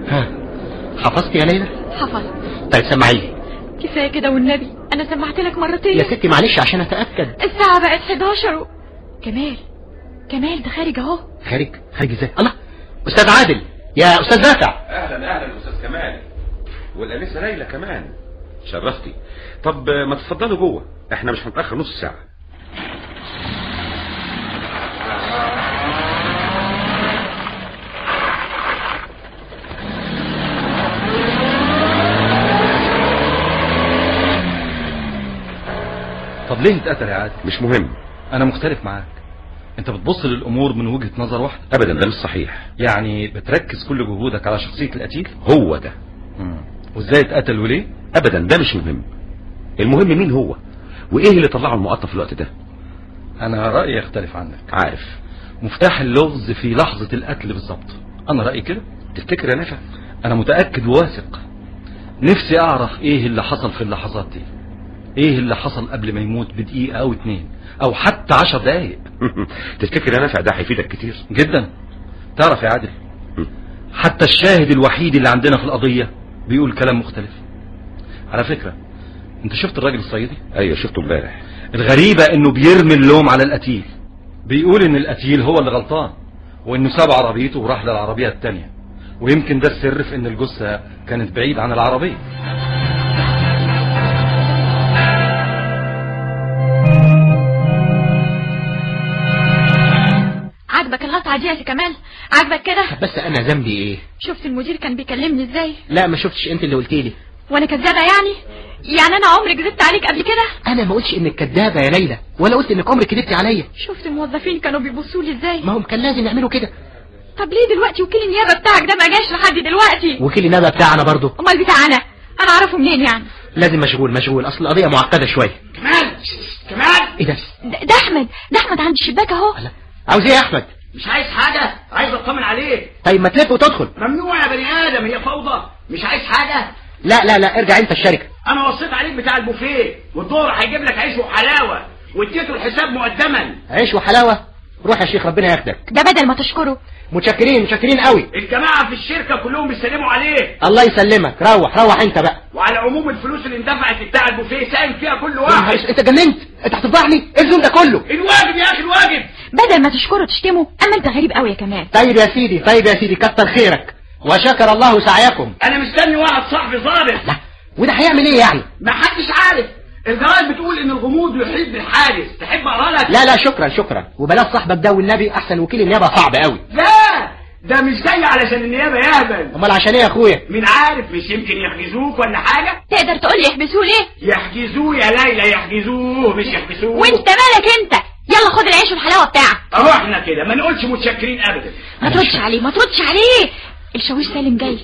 ها حفظت يا ليلى حفظت طيب سمعي كفايه كده والنبي انا سمعت لك مرتين يا ستي معلش عشان اتاكد الساعه بقت 11 و... كمال كمال ده خارج اهو خارج خارج ازاي الله استاذ عادل يا استاذ نافع اهلا اهلا استاذ كمال والانسه ليلى كمان شرفتي طب ما تفضلوا جوه احنا مش هنتاخر نص ساعه طب ليه اتقتل يا عادل مش مهم انا مختلف معاك انت بتبص للامور من وجهة نظر واحدة ابدا ده مش صحيح يعني بتركز كل جهودك على شخصية القتيل هو ده وازاي اتقتل وليه ابدا ده مش مهم المهم مين هو وايه اللي طلعه المقطع في الوقت ده انا رأيي يختلف عنك عارف مفتاح اللغز في لحظة القتل بالظبط انا رأيي كده تفتكر يا نافع انا متأكد وواثق نفسي اعرف ايه اللي حصل في اللحظات دي ايه اللي حصل قبل ما يموت بدقيقة او اتنين او حتى عشر دقايق تفتكر يا نافع ده هيفيدك كتير جدا تعرف يا عادل حتى الشاهد الوحيد اللي عندنا في القضية بيقول كلام مختلف على فكرة انت شفت الراجل الصعيدي ايوه شفته امبارح الغريبة انه بيرمي اللوم على القتيل بيقول ان القتيل هو اللي غلطان وانه ساب عربيته وراح للعربية التانية ويمكن ده السر في ان الجثة كانت بعيد عن العربية عاجبك القطعه دي يا سي كمال عاجبك كده بس انا ذنبي ايه شفت المدير كان بيكلمني ازاي لا ما شفتش انت اللي قلت لي وانا كذابه يعني يعني انا عمري كذبت عليك قبل كده انا ما قلتش انك كدابه يا ليلى ولا قلت انك عمرك كدبتي عليا شفت الموظفين كانوا بيبصوا لي ازاي ما هم كان لازم يعملوا كده طب ليه دلوقتي وكيل النيابه بتاعك ده ما جاش لحد دلوقتي وكيل النبأ بتاعنا برضه امال بتاعنا انا اعرفه منين يعني لازم مشغول مشغول اصل القضيه معقده شويه كمال كمال ايه ده ده ده احمد ده احمد عند الشباك اهو عاوز ايه يا احمد مش عايز حاجة عايز اطمن عليك طيب ما تلف وتدخل ممنوع يا بني ادم هي فوضى مش عايز حاجة لا لا لا ارجع انت الشركه انا وصيت عليك بتاع البوفيه والدور هيجيب لك عيش وحلاوة واديته الحساب مقدما عيش وحلاوه روح يا شيخ ربنا ياخدك ده بدل ما تشكره متشكرين متشكرين قوي الجماعة في الشركة كلهم بيسلموا عليه الله يسلمك روح روح انت بقى وعلى عموم الفلوس اللي اندفعت بتاع البوفيه ساهم فيها كل يا نهار واحد اسود، انت جننت انت هتفضحني ايه الزوم ده كله الواجب يا اخي الواجب بدل ما تشكره تشتمه اما انت غريب قوي يا كمال طيب يا سيدي طيب يا سيدي كتر خيرك وشكر الله سعيكم انا مستني واحد صاحبي ظابط لا وده هيعمل ايه يعني ما حدش عارف الجرايد بتقول ان الغموض يحيط بالحادث تحب اقرا لك لا لا شكرا شكرا وبلاش صاحبك ده والنبي احسن وكيل النيابه صعب قوي لا ده مش جاي علشان النيابه يهبل امال عشان ايه يا اخويا مين عارف مش يمكن يحجزوك ولا حاجه تقدر تقول لي يحبسوه ليه يحجزوه يا ليلى يحجزوه مش يحبسوه وانت مالك انت يلا خد العيش والحلاوه بتاعك اهو احنا كده ما نقولش متشكرين ابدا ما تردش عليه ما تردش عليه الشاويش سالم جاي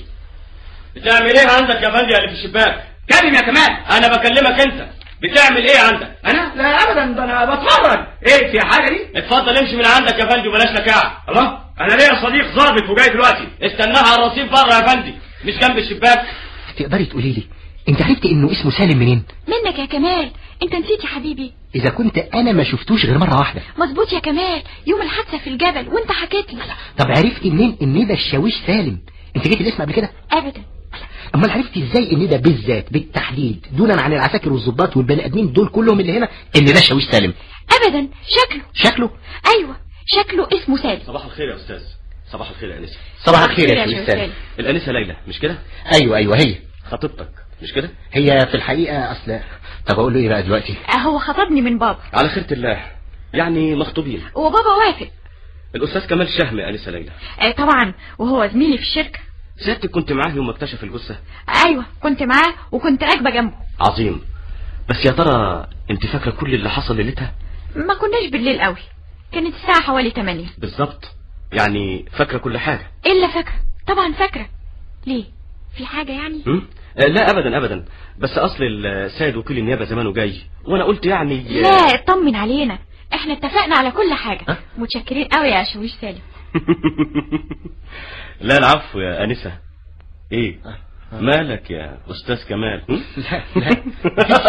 بتعمل ايه عندك يا فندي اللي في الشباك كلم يا كمال انا بكلمك انت بتعمل ايه عندك انا لا ابدا ده انا بتفرج ايه في حاجه دي اتفضل امشي من عندك يا فندي وبلاش لكاعة الله انا ليا صديق ظابط وجاي دلوقتي استناها على الرصيف بره يا فندي مش جنب الشباك تقدري تقولي لي انت عرفت انه اسمه سالم منين منك يا كمال انت نسيت يا حبيبي اذا كنت انا ما شفتوش غير مره واحده مظبوط يا كمال يوم الحادثه في الجبل وانت حكيت لي طب عرفتي منين ان ده الشاويش سالم انت جيت الاسم قبل كده ابدا امال عرفتي ازاي ان ده بالذات بالتحديد دونا عن العساكر والظباط والبني ادمين دول كلهم اللي هنا ان ده الشاويش سالم ابدا شكله شكله ايوه شكله اسمه سالم صباح الخير يا استاذ صباح الخير يا انسه صباح الخير يا شاويش سالم الانسه ليلى مش كده ايوه ايوه هي خطيبتك مش كده هي في الحقيقه اصل طب اقول له ايه بقى دلوقتي هو خطبني من بابا على خيرة الله يعني مخطوبين وبابا وافق الاستاذ كمال شهم يا انسه ليلى آه طبعا وهو زميلي في الشركه سيادتك كنت معاه يوم ما اكتشف الجثه ايوه كنت معاه وكنت راكبه جنبه عظيم بس يا ترى انت فاكره كل اللي حصل ليلتها ما كناش بالليل قوي كانت الساعه حوالي 8 بالظبط يعني فاكره كل حاجه الا فاكره طبعا فاكره ليه في حاجه يعني م? آه، لا ابدا ابدا بس اصل السيد وكيل النيابه زمانه جاي وانا قلت يعني لا اطمن علينا احنا اتفقنا على كل حاجه متشكرين قوي يا شويش سالم لا العفو يا انسه ايه مالك يا استاذ كمال م? لا لا